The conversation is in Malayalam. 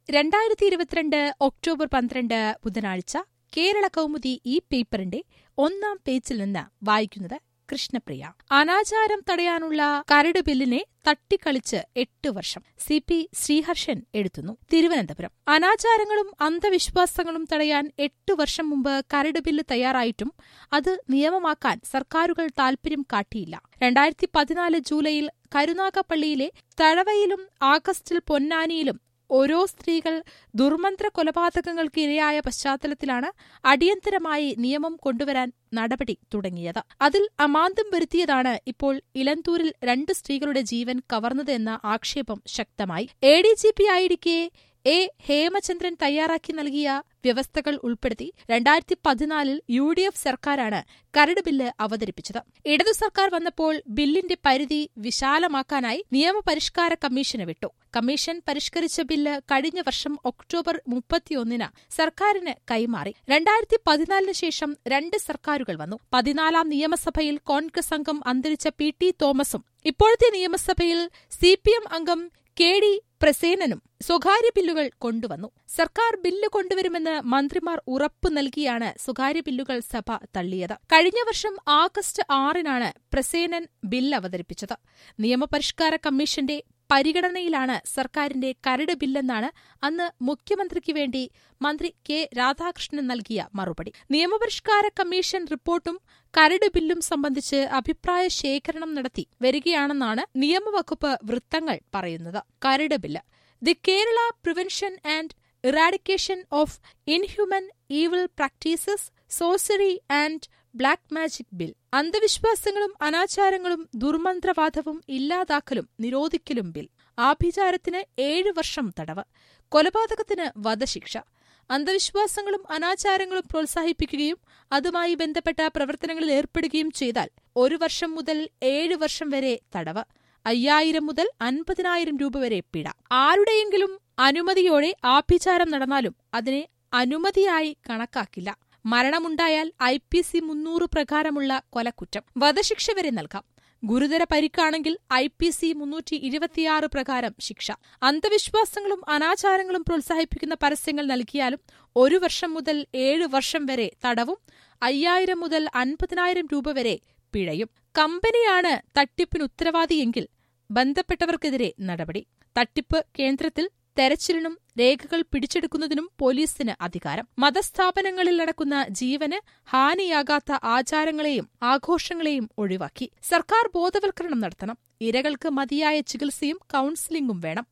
രണ്ടായിരത്തി ഇരുപത്തിരണ്ട് ഒക്ടോബർ പന്ത്രണ്ട് ബുധനാഴ്ച കേരള കൗമുദി ഈ പേപ്പറിന്റെ ഒന്നാം പേജിൽ നിന്ന് വായിക്കുന്നത് കൃഷ്ണപ്രിയ അനാചാരം തടയാനുള്ള കരട് ബില്ലിനെ തട്ടിക്കളിച്ച് എട്ട് വർഷം സി പി ശ്രീഹർഷൻ എഴുതുന്നു തിരുവനന്തപുരം അനാചാരങ്ങളും അന്ധവിശ്വാസങ്ങളും തടയാൻ എട്ട് വർഷം മുമ്പ് കരട് ബില്ല് തയ്യാറായിട്ടും അത് നിയമമാക്കാൻ സർക്കാരുകൾ താൽപര്യം കാട്ടിയില്ല രണ്ടായിരത്തി പതിനാല് ജൂലൈയിൽ കരുനാഗപ്പള്ളിയിലെ തഴവയിലും ആഗസ്റ്റിൽ പൊന്നാനിയിലും ഓരോ സ്ത്രീകൾ ദുർമന്ത്ര കൊലപാതകങ്ങൾക്ക് ഇരയായ പശ്ചാത്തലത്തിലാണ് അടിയന്തരമായി നിയമം കൊണ്ടുവരാൻ നടപടി തുടങ്ങിയത് അതിൽ അമാന്തം വരുത്തിയതാണ് ഇപ്പോൾ ഇലന്തൂരിൽ രണ്ട് സ്ത്രീകളുടെ ജീവൻ കവർന്നത് എന്ന ആക്ഷേപം ശക്തമായി എ ഡി ജി പി ആയിരിക്കെ എ ഹേമചന്ദ്രൻ തയ്യാറാക്കി നൽകിയ വ്യവസ്ഥകൾ ഉൾപ്പെടുത്തി രണ്ടായിരത്തി പതിനാലിൽ യു ഡി എഫ് സർക്കാരാണ് കരട് ബില്ല് അവതരിപ്പിച്ചത് ഇടതു സർക്കാർ വന്നപ്പോൾ ബില്ലിന്റെ പരിധി വിശാലമാക്കാനായി നിയമപരിഷ്കാര കമ്മീഷന് വിട്ടു കമ്മീഷൻ പരിഷ്കരിച്ച ബില്ല് കഴിഞ്ഞ വർഷം ഒക്ടോബർ മുപ്പത്തിയൊന്നിന് സർക്കാരിന് കൈമാറി രണ്ടായിരത്തി പതിനാലിന് ശേഷം രണ്ട് സർക്കാരുകൾ വന്നു പതിനാലാം നിയമസഭയിൽ കോൺഗ്രസ് അംഗം അന്തരിച്ച പി ടി തോമസും ഇപ്പോഴത്തെ നിയമസഭയിൽ സി പി എം അംഗം കെ ഡി പ്രസേനനും സ്വകാര്യ ബില്ലുകൾ കൊണ്ടുവന്നു സർക്കാർ ബില്ല് കൊണ്ടുവരുമെന്ന് മന്ത്രിമാർ ഉറപ്പു നൽകിയാണ് സ്വകാര്യ ബില്ലുകൾ സഭ തള്ളിയത് കഴിഞ്ഞ വർഷം ആഗസ്റ്റ് ആറിനാണ് പ്രസേനൻ ബിൽ അവതരിപ്പിച്ചത് നിയമപരിഷ്കാര കമ്മീഷന്റെ പരിഗണനയിലാണ് സർക്കാരിന്റെ കരട് ബില്ലെന്നാണ് അന്ന് മുഖ്യമന്ത്രിക്ക് വേണ്ടി മന്ത്രി കെ രാധാകൃഷ്ണൻ നൽകിയ മറുപടി നിയമപരിഷ്കാര കമ്മീഷൻ റിപ്പോർട്ടും കരട് ബില്ലും സംബന്ധിച്ച് അഭിപ്രായ ശേഖരണം നടത്തി വരികയാണെന്നാണ് നിയമവകുപ്പ് വൃത്തങ്ങൾ പറയുന്നത് കരട് bill the Kerala prevention and eradication of inhuman evil practices sorcery and black magic bill അന്ധവിശ്വാസങ്ങളും അനാചാരങ്ങളും ദുർമന്ത്രവാദവും ഇല്ലാതാക്കലും നിരോധിക്കലും ബിൽ ആഭിചാരത്തിന് ഏഴ് വർഷം തടവ് കൊലപാതകത്തിന് വധശിക്ഷ അന്ധവിശ്വാസങ്ങളും അനാചാരങ്ങളും പ്രോത്സാഹിപ്പിക്കുകയും അതുമായി ബന്ധപ്പെട്ട പ്രവർത്തനങ്ങളിൽ ഏർപ്പെടുകയും ചെയ്താൽ ഒരു വർഷം മുതൽ ഏഴ് വർഷം വരെ തടവ് അയ്യായിരം മുതൽ അൻപതിനായിരം രൂപ വരെ പിഴ ആരുടെയെങ്കിലും അനുമതിയോടെ ആഭിചാരം നടന്നാലും അതിനെ അനുമതിയായി കണക്കാക്കില്ല മരണമുണ്ടായാൽ ഐ പി സി മുന്നൂറ് പ്രകാരമുള്ള കൊലക്കുറ്റം വധശിക്ഷ വരെ നൽകാം ഗുരുതര പരിക്കാണെങ്കിൽ ഐ പി സി മുന്നൂറ്റി ഇരുപത്തിയാറ് പ്രകാരം ശിക്ഷ അന്ധവിശ്വാസങ്ങളും അനാചാരങ്ങളും പ്രോത്സാഹിപ്പിക്കുന്ന പരസ്യങ്ങൾ നൽകിയാലും ഒരു വർഷം മുതൽ ഏഴ് വർഷം വരെ തടവും അയ്യായിരം മുതൽ അൻപതിനായിരം രൂപ വരെ പിഴയും കമ്പനിയാണ് തട്ടിപ്പിന് ഉത്തരവാദിയെങ്കിൽ ബന്ധപ്പെട്ടവർക്കെതിരെ നടപടി തട്ടിപ്പ് കേന്ദ്രത്തിൽ തെരച്ചിലിനും രേഖകൾ പിടിച്ചെടുക്കുന്നതിനും പോലീസിന് അധികാരം മതസ്ഥാപനങ്ങളിൽ നടക്കുന്ന ജീവന് ഹാനിയാകാത്ത ആചാരങ്ങളെയും ആഘോഷങ്ങളെയും ഒഴിവാക്കി സർക്കാർ ബോധവൽക്കരണം നടത്തണം ഇരകൾക്ക് മതിയായ ചികിത്സയും കൌൺസിലിംഗും വേണം